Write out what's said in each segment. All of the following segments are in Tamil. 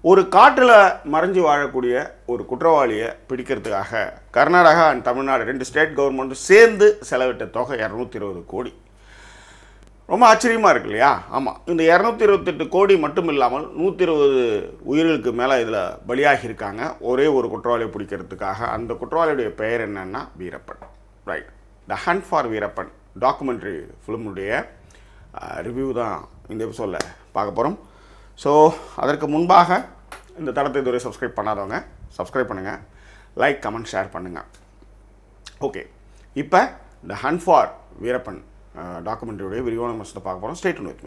ஒரு காட்டில் மறைஞ்சு வாழக்கூடிய ஒரு குற்றவாளியை பிடிக்கிறதுக்காக கர்நாடகா அண்ட் தமிழ்நாடு ரெண்டு ஸ்டேட் கவர்மெண்ட்டும் சேர்ந்து செலவிட்ட தொகை இரநூத்தி இருபது கோடி ரொம்ப ஆச்சரியமாக இருக்கு இல்லையா ஆமாம் இந்த இரநூத்தி இருபத்தெட்டு கோடி மட்டும் இல்லாமல் நூற்றி இருபது உயிர்களுக்கு மேலே இதில் பலியாகி இருக்காங்க ஒரே ஒரு குற்றவாளியை பிடிக்கிறதுக்காக அந்த குற்றவாளியுடைய பெயர் என்னன்னா Veerappan right the hunt for Veerappan documentary ஃபிலிமுடைய ரிவ்யூ தான் இந்த எபிசோடில் பார்க்க போகிறோம் ஸோ அதற்கு முன்பாக இந்த தளத்தை இதுவரை சப்ஸ்கிரைப் பண்ணாதவங்க சப்ஸ்கிரைப் பண்ணுங்கள் லைக் கமெண்ட் ஷேர் பண்ணுங்கள் ஓகே இப்போ த ஹண்ட் ஃபார் வீரப்பன் டாக்குமெண்ட்ரியுடைய விரிவான மசத்தை பார்க்க போகிறோம் ஸ்டேட் வித் மீ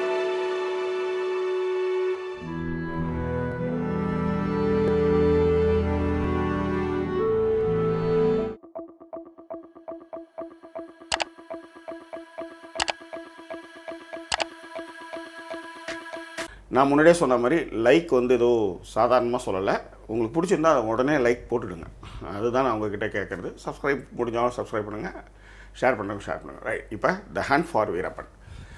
நான் முன்னாடியே சொன்ன மாதிரி லைக் வந்து ஏதோ சாதாரணமாக சொல்லலை உங்களுக்கு பிடிச்சிருந்தா அதை உடனே லைக் போட்டுடுங்க அதுதான் நான் உங்ககிட்ட கேட்குறது சப்ஸ்கிரைப் முடிஞ்சாலும் சப்ஸ்கிரைப் பண்ணுங்கள் ஷேர் பண்ணுங்க ஷேர் பண்ணுங்கள் ரைட் இப்போ த ஹேண்ட் ஃபார் வீரப்பன்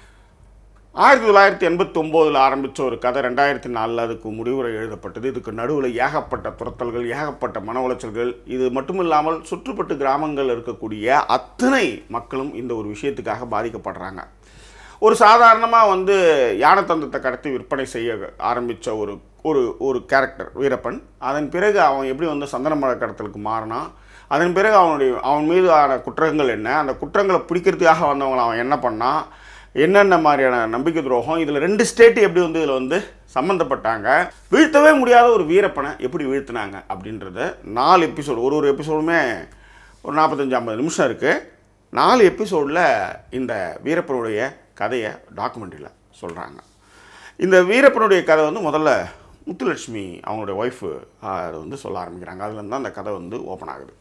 ஆயிரத்தி தொள்ளாயிரத்தி எண்பத்தொம்போதில் ஆரம்பித்த ஒரு கதை ரெண்டாயிரத்தி நாலில் அதுக்கு முடிவுரை எழுதப்பட்டது இதுக்கு நடுவில் ஏகப்பட்ட துரத்தல்கள் ஏகப்பட்ட மன உளைச்சல்கள் இது மட்டும் இல்லாமல் சுற்றுப்பட்டு கிராமங்கள் இருக்கக்கூடிய அத்தனை மக்களும் இந்த ஒரு விஷயத்துக்காக பாதிக்கப்படுறாங்க ஒரு சாதாரணமாக வந்து யானை தந்தத்தை கடத்தி விற்பனை செய்ய ஆரம்பித்த ஒரு ஒரு ஒரு கேரக்டர் வீரப்பன் அதன் பிறகு அவன் எப்படி வந்து சந்தன மலை கடத்தலுக்கு மாறினான் அதன் பிறகு அவனுடைய அவன் மீது ஆன குற்றங்கள் என்ன அந்த குற்றங்களை பிடிக்கிறதுக்காக வந்தவங்களை அவன் என்ன பண்ணான் என்னென்ன மாதிரியான நம்பிக்கை துரோகம் இதில் ரெண்டு ஸ்டேட்டு எப்படி வந்து இதில் வந்து சம்மந்தப்பட்டாங்க வீழ்த்தவே முடியாத ஒரு வீரப்பனை எப்படி வீழ்த்தினாங்க அப்படின்றத நாலு எபிசோடு ஒரு ஒரு எபிசோடுமே ஒரு நாற்பத்தஞ்சு ஐம்பது நிமிஷம் இருக்குது நாலு எபிசோடில் இந்த வீரப்பனுடைய கதையை டாக்குமெண்ட்ரியில் சொல்கிறாங்க இந்த வீரப்பனுடைய கதை வந்து முதல்ல முத்துலட்சுமி அவங்களுடைய ஒய்ஃபு அதை வந்து சொல்ல ஆரம்பிக்கிறாங்க அதுலேருந்து தான் அந்த கதை வந்து ஓப்பன் ஆகுது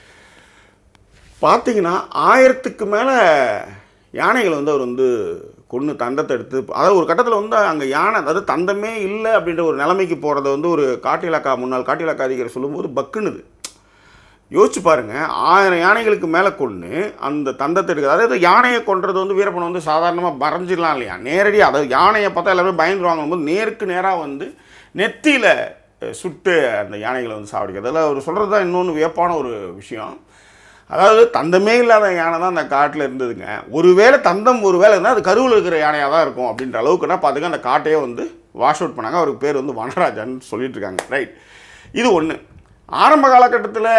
பார்த்தீங்கன்னா ஆயிரத்துக்கு மேலே யானைகள் வந்து அவர் வந்து கொன்று தந்தத்தை எடுத்து அதாவது ஒரு கட்டத்தில் வந்து அங்கே யானை அதாவது தந்தமே இல்லை அப்படின்ற ஒரு நிலைமைக்கு போகிறத வந்து ஒரு காட்டு இலாக்கா முன்னாள் காட்டு இலாக்கா அதிகாரி சொல்லும்போது பக்குனுது யோசிச்சு பாருங்க ஆயிரம் யானைகளுக்கு மேலே கொண்டு அந்த தந்தத்தை எடுக்கிறது அதாவது யானையை கொன்றது வந்து வீரப்பன் வந்து சாதாரணமாக மறைஞ்சிடலாம் இல்லையா நேரடியாக அதாவது யானையை பார்த்தா எல்லாமே பயந்துருவாங்க போது நேருக்கு நேராக வந்து நெத்தியில் சுட்டு அந்த யானைகளை வந்து சாவடிக்கிறது அதில் அவர் சொல்கிறது தான் இன்னொன்று வியப்பான ஒரு விஷயம் அதாவது தந்தமே இல்லாத யானை தான் அந்த காட்டில் இருந்ததுங்க ஒருவேளை தந்தம் ஒரு வேலை இருந்தால் அது கருவில் இருக்கிற யானையாக தான் இருக்கும் அப்படின்ற அளவுக்குனா பார்த்துக்க அந்த காட்டையே வந்து வாஷ் அவுட் பண்ணாங்க அவருக்கு பேர் வந்து வனராஜான்னு சொல்லிட்டு இருக்காங்க ரைட் இது ஒன்று ஆரம்ப காலகட்டத்தில்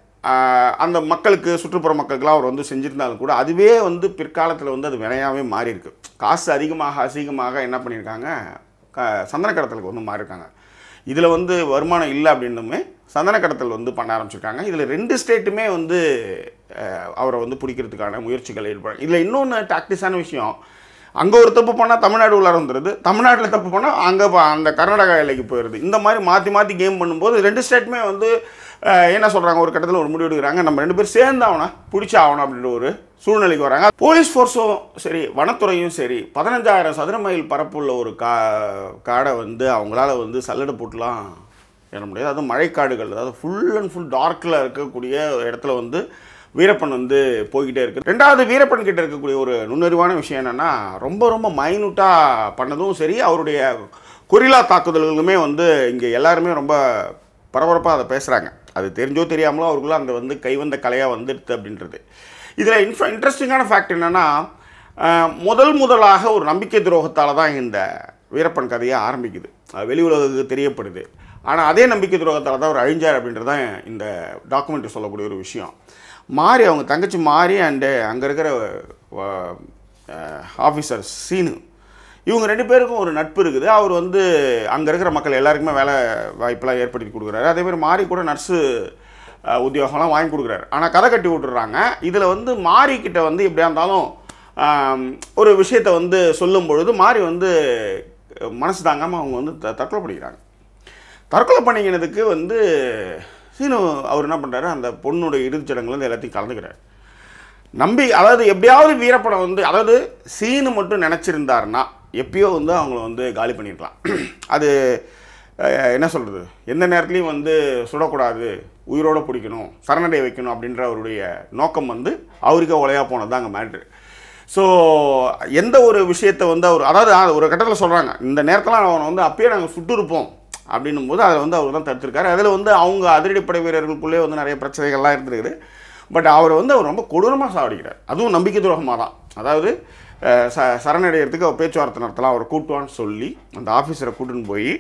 அந்த மக்களுக்கு சுற்றுப்புற மக்களுக்கெல்லாம் அவர் வந்து செஞ்சுருந்தாலும் கூட அதுவே வந்து பிற்காலத்தில் வந்து அது வினையாகவே மாறி இருக்கு காசு அதிகமாக அதிகமாக என்ன பண்ணியிருக்காங்க க சந்தன கடத்தலுக்கு வந்து மாறியிருக்காங்க இதில் வந்து வருமானம் இல்லை அப்படின்னுமே சந்தன கடத்தல் வந்து பண்ண ஆரம்பிச்சிருக்காங்க இதில் ரெண்டு ஸ்டேட்டுமே வந்து அஹ், அவரை வந்து பிடிக்கிறதுக்கான முயற்சிகள் ஈடுபடுறாங்க இதில் இன்னொன்று டாக்டிஸான விஷயம் அங்கே ஒரு தப்பு பண்ணால் தமிழ்நாடு உள்ளார வந்துடுது தமிழ்நாட்டில் தப்பு பண்ணால் அங்கே அந்த கர்நாடகா எல்லைக்கு போயிடுது இந்த மாதிரி மாற்றி மாற்றி கேம் பண்ணும்போது ரெண்டு ஸ்டேட்டுமே வந்து அஹ், என்ன சொல்கிறாங்க ஒரு கட்டத்தில் ஒரு முடிவு எடுக்கிறாங்க நம்ம ரெண்டு பேரும் சேர்ந்து ஆகணும் பிடிச்சி ஆகணும் அப்படின்ற ஒரு சூழ்நிலைக்கு வராங்க போலீஸ் ஃபோர்ஸும் சரி வனத்துறையும் சரி பதினஞ்சாயிரம் சதுர மைல் பரப்புள்ள ஒரு கா காடை வந்து அவங்களால வந்து சல்லடை போட்டுலாம் ஏற முடியாது அதுவும் மழைக்காடுகள் அதாவது ஃபுல் அண்ட் ஃபுல் டார்க்கில் இருக்கக்கூடிய இடத்துல வந்து வீரப்பன் வந்து போய்கிட்டே இருக்கு ரெண்டாவது வீரப்பன் கிட்ட இருக்கக்கூடிய ஒரு நுண்ணறிவான விஷயம் என்னன்னா ரொம்ப ரொம்ப மைனூட்டாக பண்ணதும் சரி அவருடைய கொரில்லா தாக்குதல்களுமே வந்து இங்கே எல்லாருமே ரொம்ப பரபரப்பாக அதை பேசுகிறாங்க அது தெரிஞ்சோ தெரியாமலோ அவருக்குள்ள அந்த வந்து கைவந்த கலையாக வந்துடுது அப்படின்றது இதில் இன்ஃப இன்ட்ரெஸ்டிங்கான ஃபேக்ட் என்னென்னா முதல் முதலாக ஒரு நம்பிக்கை துரோகத்தால் தான் இந்த வீரப்பன் கதையை ஆரம்பிக்குது அது வெளி உலகுக்கு தெரியப்படுது ஆனால் அதே நம்பிக்கை துரோகத்தால் தான் அவர் அழிஞ்சார் அப்படின்றது தான் இந்த டாக்குமெண்ட்ரி சொல்லக்கூடிய ஒரு விஷயம் மாறி அவங்க தங்கச்சி மாறி அண்டு அங்கே இருக்கிற ஆஃபீஸர் சீனு இவங்க ரெண்டு பேருக்கும் ஒரு நட்பு இருக்குது அவர் வந்து அங்கே இருக்கிற மக்கள் எல்லாருக்குமே வேலை வாய்ப்பெல்லாம் ஏற்படுத்தி கொடுக்குறாரு அதே மாதிரி மாறி கூட நர்ஸு அஹ், உத்தியோகம்லாம் வாங்கி கொடுக்குறாரு ஆனால் கதை கட்டி விட்டுறாங்க இதில் வந்து மாறி கிட்ட வந்து எப்படியா இருந்தாலும் ஆம், ஒரு விஷயத்தை வந்து சொல்லும் பொழுது மாறி வந்து அஹ், மனசு தாங்காமல் அவங்க வந்து த தற்கொலை பண்ணிக்கிறாங்க தற்கொலை பண்ணிக்கினதுக்கு வந்து சீனு அவர் என்ன பண்ணுறாரு அந்த பொண்ணுடைய இறுதிச் சடங்குல இருந்து எல்லாத்தையும் கலந்துக்கிறார் நம்பி அதாவது எப்படியாவது வீரப்படம் வந்து அதாவது சீனு மட்டும் நினச்சிருந்தாருன்னா எப்பயோ வந்து அவங்கள வந்து காலி பண்ணியிருக்கலாம் அது அஹ், என்ன சொல்கிறது எந்த நேரத்துலையும் வந்து சுடக்கூடாது உயிரோட பிடிக்கணும் சரணடை வைக்கணும் அப்படின்ற அவருடைய நோக்கம் வந்து அவருக்கே உலையா போனது தான் அங்கே மேட்ரு ஸோ எந்த ஒரு விஷயத்தை வந்து அவர் அதாவது ஆ, ஒரு கட்டத்தில் சொல்கிறாங்க இந்த நேரத்தில் அவனை வந்து அப்பயே நாங்கள் சுட்டிருப்போம் அப்படின்னும் போது அதில் வந்து அவர் தான் தடுத்திருக்காரு அதில் வந்து அவங்க அதிரடிப்படை வீரர்களுக்குள்ளே வந்து நிறைய பிரச்சனைகள்லாம் இருந்திருக்குது பட் அவர் வந்து அவர் ரொம்ப கொடூரமாக சாவடிக்கிறார் அதுவும் நம்பிக்கை துரோகமாக தான் அதாவது அஹ், ச சரணடைகிறதுக்கு அவர் பேச்சுவார்த்தை நடத்தலாம் அவர் கூட்டுவான்னு சொல்லி அந்த ஆஃபீஸரை கூட்டின்னு போய்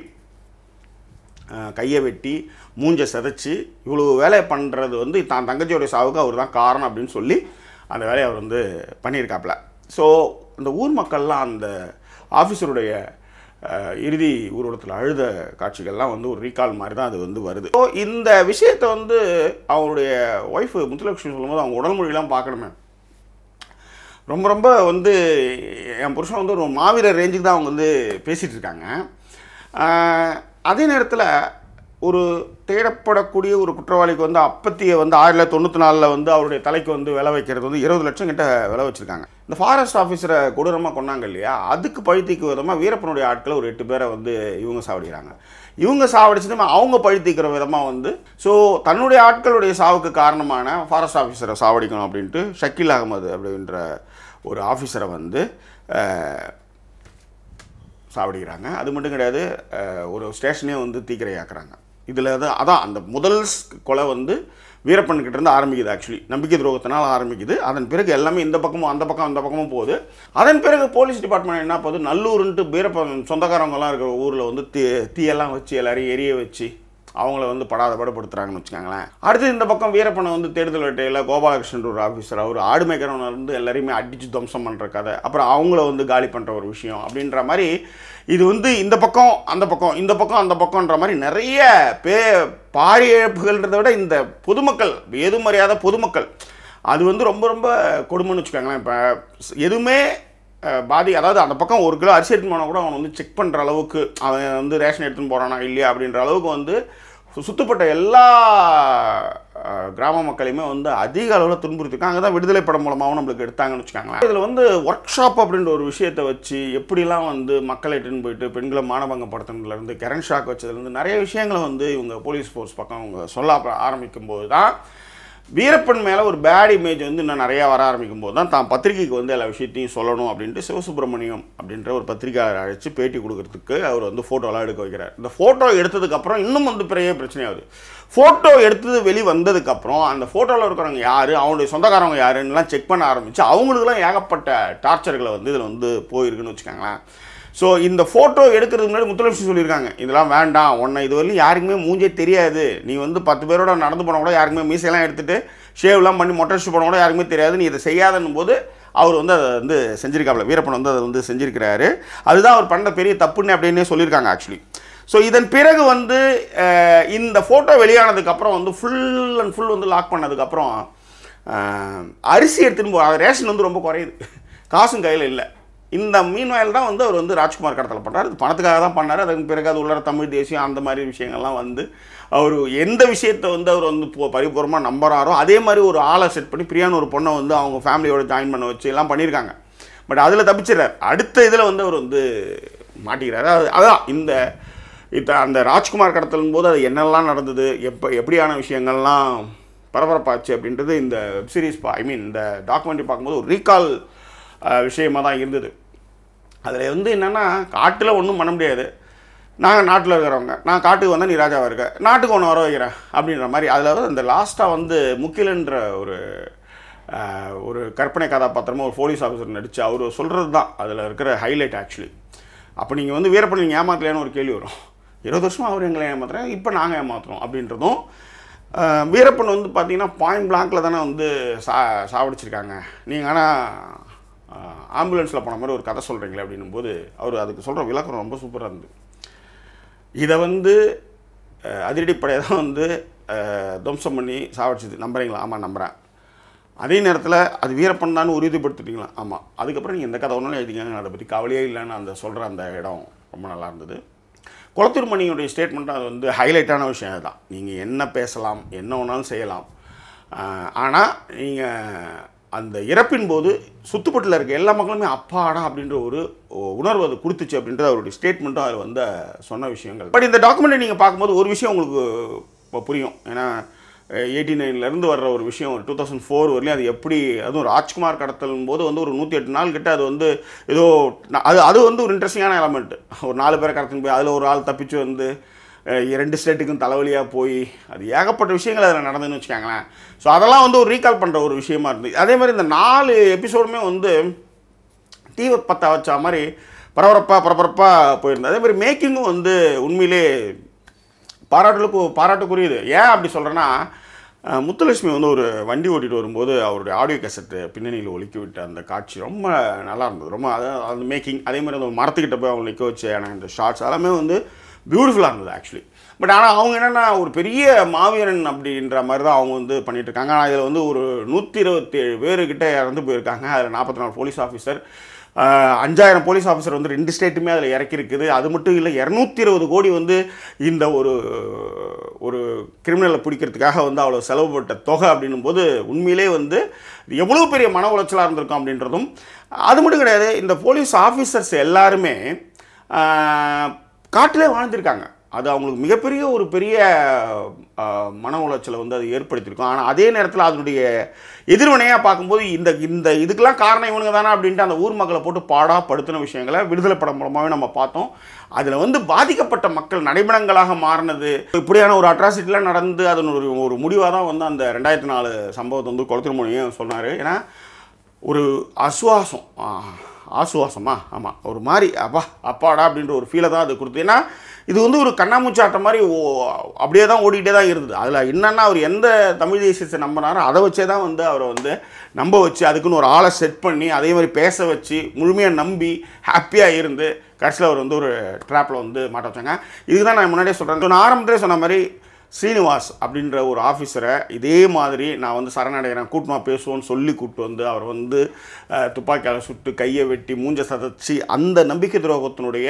அஹ், கையை வெட்டி மூஞ்சை சிதைச்சி இவ்வளோ வேலையை பண்ணுறது வந்து தான் தங்கச்சியோடைய சாவுக்கு அவர் தான் காரணம் அப்படின்னு சொல்லி அந்த வேலையை அவர் வந்து பண்ணியிருக்காப்புல ஸோ இந்த ஊர் மக்கள்லாம் அந்த ஆஃபீஸருடைய அஹ், இறுதி ஊர்வலத்தில் அழுத காட்சிகள்லாம் வந்து ஒரு ரீகால் மாதிரி தான் அது வந்து வருது ஸோ இந்த விஷயத்தை வந்து அவருடைய ஒய்ஃபு முத்துலட்சுமி சொல்லும்போது அவங்க உடல் மொழியெல்லாம் பார்க்கணுமே ரொம்ப ரொம்ப வந்து என் புருஷன் வந்து ஒரு மாவீரர் ரேஞ்சுக்கு தான் அவங்க வந்து பேசிகிட்டு இருக்காங்க ஆஹ் அதே நேரத்தில் ஒரு தேடப்படக்கூடிய ஒரு குற்றவாளிக்கு வந்து அப்பத்தியை வந்து ஆயிரத்தி தொள்ளாயிரத்தி தொண்ணூற்றி நாலில் வந்து அவருடைய தலைக்கு வந்து விலை வைக்கிறது வந்து இருபது லட்சம் கிட்ட விலை வச்சுருக்காங்க இந்த ஃபாரஸ்ட் ஆஃபீஸரை கொடூரமாக கொண்டாங்க இல்லையா அதுக்கு பழித்திக்கு விதமாக வீரப்பனுடைய ஆட்களை ஒரு எட்டு பேரை வந்து இவங்க சாவடிக்கிறாங்க இவங்க சாவடிச்சதுமே அவங்க பழித்திக்கிற விதமாக வந்து ஸோ தன்னுடைய ஆட்களுடைய சாவுக்கு காரணமான ஃபாரஸ்ட் ஆஃபீஸரை சாவடிக்கணும் அப்படின்ட்டு ஷக்கீல் அகமது அப்படின்ற ஒரு ஆஃபீஸரை வந்து அஹ், சாவடிக்கிறாங்க அது மட்டும் கிடையாது அஹ், ஒரு ஸ்டேஷனே வந்து தீக்கிரையாக்குறாங்க இதில் தான் அதான் அந்த முதல் ஸ்- கொலை வந்து வீரப்பன் கிட்ட இருந்து ஆரம்பிக்குது ஆக்சுவலி நம்பிக்கை துரோகத்தினால் ஆரம்பிக்குது அதன் பிறகு எல்லாமே இந்த பக்கமும் அந்த பக்கம் அந்த பக்கமும் போகுது அதன் பிறகு போலீஸ் டிபார்ட்மெண்ட் என்ன போகுது நல்லூருன்ட்டு வீரப்பன் சொந்தக்காரவங்கலாம் இருக்கிற ஊரில் வந்து தீ தீயெல்லாம் வச்சு எல்லாரையும் எரிய வச்சு அவங்கள வந்து படாத படுத்துறாங்கன்னு வச்சுக்கோங்களேன் அடுத்து இந்த பக்கம் வீரப்பனை வந்து தேடுதல் வேட்டையில் கோபாலகிருஷ்ணன் ஒரு ஆஃபீஸர் அவர் ஆடு மேய்க்கிறவனை வந்து எல்லாரையுமே அடித்து துவம்சம் பண்ணுற கதை அப்புறம் அவங்கள வந்து காலி பண்ணுற ஒரு விஷயம் அப்படின்ற மாதிரி இது வந்து இந்த பக்கம் அந்த பக்கம் இந்த பக்கம் அந்த பக்கம்ன்ற மாதிரி நிறைய பே பாரிய இழப்புகள்ன்றதை விட இந்த பொதுமக்கள் எதுமறியாத பொதுமக்கள் அது வந்து ரொம்ப ரொம்ப கொடுமைன்னு வச்சுக்கோங்களேன் இப்போ எதுவுமே அஹ், பாதி அதாவது அந்த பக்கம் ஒரு கிலோ அரிசி எடுத்துன்னு போனால் கூட அவன் வந்து செக் பண்ணுற அளவுக்கு அவன் வந்து ரேஷன் எடுத்துன்னு போகிறானா இல்லையா அப்படின்ற அளவுக்கு வந்து சு- சுத்தப்பட்ட எல்லா அஹ், கிராம மக்களையுமே வந்து அதிக அளவில் துன்புறுத்திருக்காங்க அங்கே தான் விடுதலை படம் மூலமாகவும் நம்மளுக்கு எடுத்தாங்கன்னு வச்சுக்கோங்களேன் இதில் வந்து ஒர்க் ஷாப் அப்படின்ற ஒரு விஷயத்தை வச்சு எப்படிலாம் வந்து மக்களை இட்டுன்னு போயிட்டு பெண்களை மானபங்கப்படுத்துனதுலேருந்து கரண்ட் ஷாக் வச்சதுலேருந்து நிறைய விஷயங்களை வந்து இவங்க போலீஸ் ஃபோர்ஸ் பக்கம் அவங்க சொல்ல ஆரம்பிக்கும் போது தான் வீரப்பன் மேலே ஒரு பேட் இமேஜ் வந்து இன்னும் நிறையா வர ஆரம்பிக்கும் போது தான் தான் பத்திரிகைக்கு வந்து எல்லா விஷயத்தையும் சொல்லணும் அப்படின்ட்டு சிவசுப்பிரமணியம் அப்படின்ற ஒரு பத்திரிகையாளர் அழைச்சி பேட்டி கொடுக்கறதுக்கு அவர் வந்து ஃபோட்டோலாம் எடுக்க வைக்கிறார் இந்த ஃபோட்டோ எடுத்ததுக்கப்புறம் இன்னும் வந்து பெரிய பிரச்சனையாகுது ஃபோட்டோ எடுத்தது வெளி வந்ததுக்கப்புறம் அந்த ஃபோட்டோவில் இருக்கிறவங்க யார் அவங்களுடைய சொந்தக்காரவங்க யாருன்னுலாம் செக் பண்ண ஆரம்பித்து அவங்களுக்குலாம் ஏகப்பட்ட டார்ச்சர்களை வந்து இதில் வந்து போயிருக்குன்னு வச்சுக்கோங்களேன் ஸோ இந்த ஃபோட்டோ எடுக்கிறதுக்கு முன்னாடி முத்துலட்சுமி சொல்லியிருக்காங்க இதெல்லாம் வேண்டாம் உன்னை இது வரையும் யாருக்குமே மூஞ்சே தெரியாது நீ வந்து பத்து பேரோட நடந்து போனால் கூட யாருக்குமே மீசையெல்லாம் எடுத்துட்டு ஷேவ்லாம் பண்ணி மொட்டை அடிச்சு போனால் கூட யாருக்குமே தெரியாது நீ இதை செய்யாதன்னும் போது அவர் வந்து அதை வந்து செஞ்சிருக்காப்ல வீரப்பன் வந்து அதை வந்து செஞ்சிருக்கிறாரு அதுதான் அவர் பண்ண பெரிய தப்புன்னு அப்படின்னே சொல்லியிருக்காங்க ஆக்சுவலி ஸோ இதன் பிறகு வந்து அஹ், இந்த ஃபோட்டோ வெளியானதுக்கப்புறம் வந்து ஃபுல் அண்ட் ஃபுல் வந்து லாக் பண்ணதுக்கப்புறம் அஹ், அரிசி எடுத்துன்னு போ ரேஷன் வந்து ரொம்ப குறையுது காசும் கையில் இல்லை இந்த மீன்வாயில் தான் வந்து அவர் வந்து ராஜ்குமார் கடத்தல் பண்ணுறாரு இது பணத்துக்காக தான் பண்ணார் அதன் பிறகு அது உள்ள தமிழ் தேசியம் அந்த மாதிரி விஷயங்கள்லாம் வந்து அவர் எந்த விஷயத்தை வந்து அவர் வந்து இப்போ பரிபூர்வமாக நம்புறாரோ அதே மாதிரி ஒரு ஆளை செட் பண்ணி பிரியான்னு ஒரு பொண்ணை வந்து அவங்க ஃபேமிலியோட ஜாயின் பண்ண வச்சு எல்லாம் பண்ணியிருக்காங்க பட் அதில் தப்பிச்சிடுறார் அடுத்த இதில் வந்து அவர் வந்து மாட்டிக்கிறாரு அது அதான் இந்த இப்போ அந்த ராஜ்குமார் கடத்தலும் போது அது என்னெல்லாம் நடந்தது எப்போ எப்படியான விஷயங்கள்லாம் பரபரப்பாச்சு அப்படின்றது இந்த வெப் சீரிஸ் ஐ மீன் இந்த டாக்குமெண்ட்ரி பார்க்கும்போது ஒரு ரீகால் விஷயமாக தான் இருந்தது அதில் வந்து என்னென்னா காட்டில் ஒன்றும் பண்ண முடியாது நாங்கள் நாட்டில் இருக்கிறவங்க நான் காட்டுக்கு வந்தால் நீ ராஜாவாக இருக்க நாட்டுக்கு ஒன்று வர வைக்கிறேன் அப்படின்ற மாதிரி அதில் வந்து இந்த லாஸ்ட்டாக வந்து முக்கிலன்ற ஒரு ஆஹ், ஒரு கற்பனை கதாபாத்திரமாக ஒரு போலீஸ் ஆஃபீஸர் நடித்து அவர் சொல்கிறது தான் அதில் இருக்கிற ஹைலைட் ஆக்சுவலி அப்போ நீங்கள் வந்து வீரப்பன் நீங்கள் ஏமாத்தலையான்னு ஒரு கேள்வி வரும் இருபது வருஷமாக அவர் எங்களை ஏமாத்துறேன் இப்போ நாங்கள் ஏமாத்துறோம் அப்படின்றதும் ஆஹ், வீரப்பன் வந்து பார்த்தீங்கன்னா பாயிண்ட் பிளாங்கில் தானே வந்து சா சாவடிச்சிருக்காங்க நீங்கள் ஆனால் ஆம்புலன்ஸில் போன மாதிரி ஒரு கதை சொல்கிறீங்களே அப்படின்னும் போது அவர் அதுக்கு சொல்கிற விளக்கம் ரொம்ப சூப்பராக இருந்தது இதை வந்து அஹ், அதிரடிப்படை தான் வந்து அஹ், துவம்சம் பண்ணி சாவடிச்சது நம்புறீங்களா ஆமாம் நம்புகிறேன் அதே நேரத்தில் அது வீரப்பன் தான் உறுதிப்படுத்திட்டீங்களா ஆமாம் அதுக்கப்புறம் நீங்கள் எந்த கதை ஒன்றாலும் எழுதிங்க அதை பற்றி கவலையே இல்லைன்னு அந்த சொல்கிற அந்த இடம் ரொம்ப நல்லா இருந்தது குளத்தூர் மணியுடைய ஸ்டேட்மெண்ட்டும் அது வந்து ஹைலைட்டான விஷயம் அதுதான் நீங்கள் என்ன பேசலாம் என்ன வேணாலும் செய்யலாம் ஆனால் நீங்கள் அந்த இறப்பின் போது சுத்துப்பட்டில் இருக்க எல்லா மக்களுமே அப்பாடா அப்படின்ற ஒரு உணர்வு அது கொடுத்துச்சு அப்படின்றது அவருடைய ஸ்டேட்மெண்ட்டும் அதில் வந்து சொன்ன விஷயங்கள் பட் இந்த டாக்குமெண்ட்டை நீங்கள் பார்க்கும்போது ஒரு விஷயம் உங்களுக்கு இப்போ புரியும் ஏன்னா எயிட்டி நைன்லேருந்து வர்ற ஒரு விஷயம் ஒரு டூ தௌசண்ட் ஃபோர் வரலையும் அது எப்படி அதுவும் ராஜ்குமார் கடத்தலும் போது வந்து ஒரு நூற்றி எட்டு நாள் கிட்ட அது வந்து ஏதோ ந- அது அது வந்து ஒரு இன்ட்ரெஸ்டிங்கான எலமெண்ட் ஒரு நாலு பேரை கடத்தின்னு போய் அதில் ஒரு ஆள் தப்பிச்சு வந்து அஹ், ரெண்டு ஸ்டேட்டுக்கும் தலைவலியாக போய் அது ஏகப்பட்ட விஷயங்கள் அதில் நடந்துன்னு வச்சுக்கோங்களேன் ஸோ அதெல்லாம் வந்து ஒரு ரீகால் பண்ணுற ஒரு விஷயமா இருந்தது அதே மாதிரி இந்த நாலு எபிசோடுமே வந்து தீ பற்ற வச்ச மாதிரி பரபரப்பாக பரபரப்பாக போயிருந்தது அதே மாதிரி மேக்கிங்கும் வந்து உண்மையிலே பாராட்டுகளுக்கு பாராட்டுக்குரியது ஏன் அப்படி சொல்கிறேன்னா அஹ், முத்துலட்சுமி வந்து ஒரு வண்டி ஓட்டிட்டு வரும்போது அவருடைய ஆடியோ கேசட்டு பின்னணியில் ஒலிக்கி விட்ட அந்த காட்சி ரொம்ப நல்லா இருந்தது ரொம்ப அது அந்த மேக்கிங் அதே மாதிரி அந்த மரத்துக்கிட்ட போய் அவங்க நிற்க வச்சு எனக்கு இந்த ஷார்ட்ஸ் எல்லாமே வந்து பியூட்டிஃபுல்லாக இருந்தது ஆக்சுவலி பட் ஆனால் அவங்க என்னென்னா ஒரு பெரிய மாவீரன் அப்படின்ற மாதிரி தான் அவங்க வந்து பண்ணிட்டு இருக்காங்க ஆனால் இதில் வந்து ஒரு நூற்றி இருபத்தேழு பேருக்கிட்ட இறந்து போயிருக்காங்க அதில் நாற்பத்தி நாலு போலீஸ் ஆஃபீஸர் ஆஹ் அஞ்சாயிரம் போலீஸ் ஆஃபீஸர் வந்து ரெண்டு ஸ்டேட்டுமே அதில் இறக்கியிருக்குது அது மட்டும் இல்லை இரநூத்தி இருபது கோடி வந்து இந்த ஒரு ஒரு கிரிமினலை பிடிக்கிறதுக்காக வந்து அவ்வளோ செலவுப்பட்ட தொகை அப்படின்னும் போது உண்மையிலே வந்து இது எவ்வளோ பெரிய மன உளைச்சலாக இருந்திருக்கும் அப்படின்றதும் அது மட்டும் கிடையாது இந்த போலீஸ் ஆஃபீஸர்ஸ் எல்லாருமே ஆஹ், காட்டிலே வாழ்ந்திருக்காங்க அது அவங்களுக்கு மிகப்பெரிய ஒரு பெரிய ஆஹ், மன உளைச்சலை வந்து அது ஏற்படுத்தியிருக்கும் ஆனால் அதே நேரத்தில் அதனுடைய எதிர்வினையாக பார்க்கும்போது இந்த இந்த இதுக்கெல்லாம் காரணம் இவனுங்க தானே அப்படின்ட்டு அந்த ஊர் மக்களை போட்டு பாடா படுத்தின விஷயங்களை விடுதலை படம் மூலமாகவே நம்ம பார்த்தோம் அதில் வந்து பாதிக்கப்பட்ட மக்கள் நடைபடங்களாக மாறினது இப்படியான ஒரு அட்ராசிட்டிலாம் நடந்து அதன் ஒரு ஒரு முடிவாக தான் வந்து அந்த ரெண்டாயிரத்தி நாலு சம்பவத்தை வந்து குளத்திருமொழியும் சொன்னார் ஏன்னா ஒரு ஆசுவாசம் ஆ, ஆசுவாசமா ஆமாம் ஒரு மாதிரி அப்பா அப்பாடா அப்படின்ற ஒரு ஃபீலை தான் அது கொடுத்து ஏன்னா இது வந்து ஒரு கண்ணாமூச்சி ஆட்டம் மாதிரி ஓ அப்படியே தான் ஓடிக்கிட்டே தான் இருந்தது அதில் என்னென்னா அவர் எந்த தமிழ் தேசியத்தை நம்பினாரோ அதை வச்சே தான் வந்து அவரை வந்து நம்ப வச்சு அதுக்குன்னு ஒரு ஆளை செட் பண்ணி அதே மாதிரி பேச வச்சு முழுமையாக நம்பி ஹாப்பியாக இருந்து கடைசியில் அவர் வந்து ஒரு ட்ராப்பில் வந்து மாட்ட வச்சாங்க இதுக்கு தான் நான் முன்னாடியே சொல்கிறேன் நான் ஆரம்பத்திலே சொன்ன மாதிரி ஸ்ரீனிவாஸ் அப்படின்ற ஒரு ஆஃபீஸரை இதே மாதிரி நான் வந்து சரணடைகிறேன் கூட்டமா பேசுவோன்னு சொல்லி கூப்பிட்டு வந்து அவர் வந்து அஹ், துப்பாக்கியால் சுட்டு கையை வெட்டி மூஞ்ச சதைச்சி அந்த நம்பிக்கை துரோகத்தினுடைய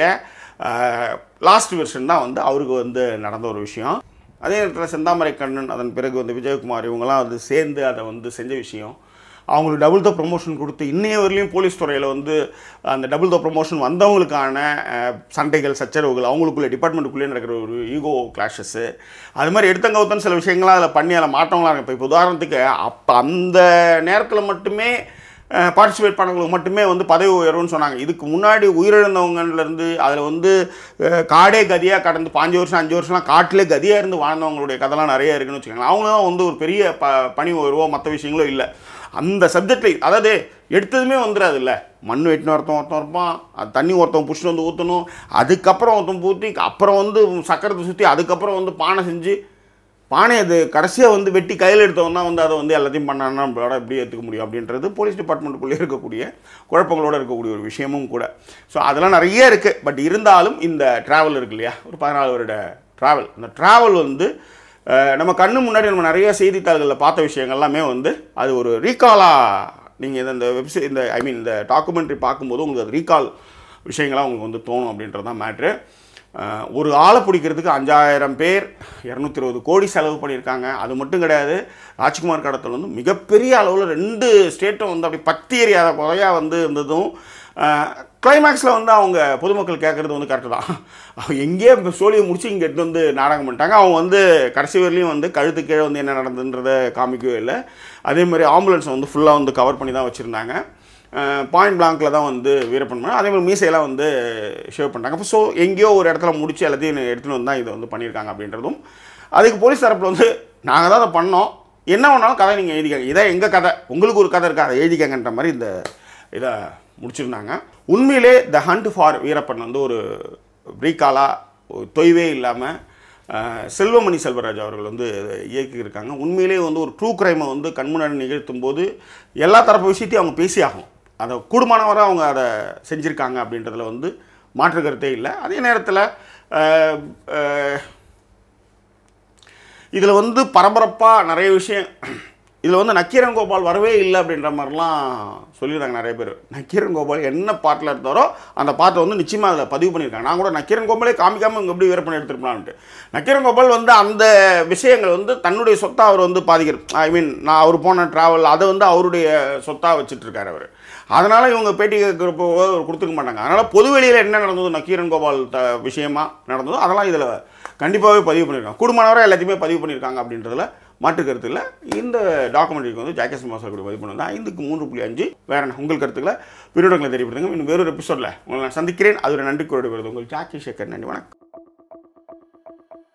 லாஸ்ட் வெர்ஷன் தான் வந்து அவருக்கு வந்து நடந்த ஒரு விஷயம் அதே நேரத்தில் செந்தாமரை கண்ணன் அதன் பிறகு வந்து விஜயகுமார் இவங்கெல்லாம் வந்து சேர்ந்து அதை வந்து செஞ்ச விஷயம் அவங்களுக்கு டபுள் த ப்ரொமோஷன் கொடுத்து இன்னைய வரலையும் போலீஸ் துறையில் வந்து அந்த டபுள் த ப்ரொமோஷன் வந்தவங்களுக்கான அஹ், சண்டைகள் சச்சரவுகள் அவங்களுக்குள்ள டிபார்ட்மெண்ட்டுக்குள்ளே நடக்கிற ஒரு ஈகோ கிளாஷஸ்ஸு அது மாதிரி எடுத்தங்கவுத்தன் சில விஷயங்கள்லாம் அதில் பண்ணி அதில் மாற்றவங்களாம் இருக்கு இப்போ உதாரணத்துக்கு அப்போ அந்த நேரத்தில் மட்டுமே பார்ட்டிசிபேட் பண்ணவங்களுக்கு மட்டுமே வந்து பதவி உயர்வுன்னு சொன்னாங்க இதுக்கு முன்னாடி உயிரிழந்தவங்கலேருந்து அதில் வந்து அஹ், காடே கதியாக கடந்து பாஞ்சு வருஷம் அஞ்சு வருஷம்லாம் காட்டிலே கதியாக இருந்து வாழ்ந்தவங்களுடைய கதைலாம் நிறைய இருக்குன்னு வச்சுக்கோங்களேன் அவங்க தான் வந்து ஒரு பெரிய ப பணி உயர்வோ மற்ற விஷயங்களோ இல்லை அந்த சப்ஜெக்டில் அதாவது எடுத்ததுமே வந்துடாது இல்லை மண் வெட்டின ஒருத்தன் ஒருத்தன் இருப்பான் அது தண்ணி ஒருத்தன் புஷ்ட்டு வந்து ஊற்றணும் அதுக்கப்புறம் ஒருத்தன் ஊற்றி அப்புறம் வந்து சக்கரத்தை சுற்றி அதுக்கப்புறம் வந்து பானை செஞ்சு பானை அது கடைசியாக வந்து வெட்டி கையில் எடுத்தவன் தான் வந்து அதை வந்து எல்லாத்தையும் பண்ணான்னா நம்மளோட எப்படி ஏற்றுக்க முடியும் அப்படின்றது போலீஸ் டிபார்ட்மெண்ட்டுக்குள்ளே இருக்கக்கூடிய குழப்பங்களோட இருக்கக்கூடிய ஒரு விஷயமும் கூட ஸோ அதெல்லாம் நிறைய இருக்குது பட் இருந்தாலும் இந்த ட்ராவல் இருக்கு இல்லையா ஒரு பதினாலு வருட ட்ராவல் அந்த ட்ராவல் வந்து அஹ், நம்ம கண்ணு முன்னாடி நம்ம நிறைய செய்தித்தாள்களில் பார்த்த விஷயங்கள் எல்லாமே வந்து அது ஒரு ரீகாலாக நீங்கள் இந்த வெப்சைட் இந்த ஐ மீன் இந்த டாக்குமெண்ட்ரி பார்க்கும்போது உங்களுக்கு அது ரீகால் விஷயங்கள்லாம் உங்களுக்கு வந்து தோணும் அப்படின்றது தான் மேட்ரு அஹ், ஒரு ஆளை பிடிக்கிறதுக்கு அஞ்சாயிரம் பேர் இரநூத்தி இருபது கோடி செலவு பண்ணியிருக்காங்க அது மட்டும் கிடையாது ராஜ்குமார் கடத்தல் வந்து மிகப்பெரிய அளவில் ரெண்டு ஸ்டேட்டும் வந்து அப்படி பத்தி எறியாத குறையாக வந்து இருந்ததும் கிளைமேக்ஸில் வந்து அவங்க பொதுமக்கள் கேட்குறது வந்து கரெக்டு தான் அவங்க எங்கேயே இப்போ சோழியை முடிச்சு இங்கே எடுத்து வந்து நாடகம் பண்ணிட்டாங்க அவங்க வந்து கடைசி வரையிலையும் வந்து கழுத்து கீழே வந்து என்ன நடந்ததுன்றதை காமிக்கவே இல்லை அதே மாதிரி ஆம்புலன்ஸை வந்து ஃபுல்லாக வந்து கவர் பண்ணி தான் வச்சுருந்தாங்க பாயிண்ட் பிளாங்கில் தான் வந்து வீரப்பன் பண்ணாங்க. அதே மாதிரி மீசையெல்லாம் வந்து ஷேவ் பண்ணிட்டாங்க அப்போ ஸோ எங்கேயோ ஒரு இடத்துல முடிச்சு எல்லாத்தையும் எடுத்துகிட்டு வந்து தான் இதை வந்து பண்ணியிருக்காங்க அப்படின்றதும் அதுக்கு போலீஸ் தரப்பில் வந்து நாங்கள் தான் அதை பண்ணோம் என்ன வேணாலும் கதை நீங்கள் எழுதிக்கங்க இதான் எங்கள் கதை உங்களுக்கு ஒரு கதை இருக்கா அதை எழுதிக்கங்கன்ற மாதிரி இந்த இதை முடிச்சிருந்தாங்க உண்மையிலே த ஹண்ட் ஃபார் வீரப்பன் வந்து ஒரு ரீகாலாக தொய்வே இல்லாமல் செல்வமணி செல்வராஜ் அவர்கள் வந்து இதை இயக்கியிருக்காங்க உண்மையிலே வந்து ஒரு ட்ரூ கிரைமை வந்து கண்முன்னாடி நிகழ்த்தும் போது எல்லா தரப்பு விஷயத்தையும் அவங்க பேசி ஆகும் அதை கூடுமானவரை அவங்க அதை செஞ்சுருக்காங்க அப்படின்றதுல வந்து மாற்று கருத்தே இல்லை அதே நேரத்தில் இதில் வந்து பரபரப்பாக நிறைய விஷயம் இதில் வந்து நக்கீரன் கோபால் வரவே இல்லை அப்படின்ற மாதிரிலாம் சொல்லியிருந்தாங்க நிறைய பேர் நக்கீரன் கோபால் என்ன பாட்டில் எடுத்தாரோ அந்த பாட்டை வந்து நிச்சயமாக அதில் பதிவு பண்ணியிருக்காங்க நான் கூட நக்கீரன் கோபாலே காமிக்காமல் இங்கே எப்படி வீரப்பன் எடுத்துருப்பலான்ட்டு நக்கீரன் கோபால் வந்து அந்த விஷயங்கள் வந்து தன்னுடைய சொத்தாக அவர் வந்து பாதிக்கிறார் ஐ மீன் நான் அவர் போன ட்ராவல் அதை வந்து அவருடைய சொத்தாக வச்சுட்டு இருக்காரு அவர் அதனால் இவங்க பேட்டி கேட்குறப்போ அவர் கொடுத்துக்க மாட்டாங்க அதனால் பொதுவெளியில் என்ன நடந்தது நக்கீரன் கோபால் த விஷயமா நடந்ததோ அதெல்லாம் இதில் கண்டிப்பாகவே பதிவு பண்ணியிருக்காங்க குடும்பமானவரை எல்லாத்தையுமே பதிவு பண்ணியிருக்காங்க அப்படின்றதுல மாற்று கருத்து இல்லை இந்த டாக்குமெண்ட்ரிக்கு வந்து ஜாக்கேஸ் மாஸ்டர் கூட பதிவு பண்ணது ஐந்துக்கு மூன்று புள்ளி அஞ்சு வேற என்ன உங்கள் கருத்துக்களை பிரிவிடங்களை தெரியப்படுத்துங்க இன்னும் வேறொரு எபிசோடில் உங்களை நான் சந்திக்கிறேன் அது ஒரு நன்றி கூறி வருது உங்கள் ஜாக்கி சேகர் நன்றி வணக்கம்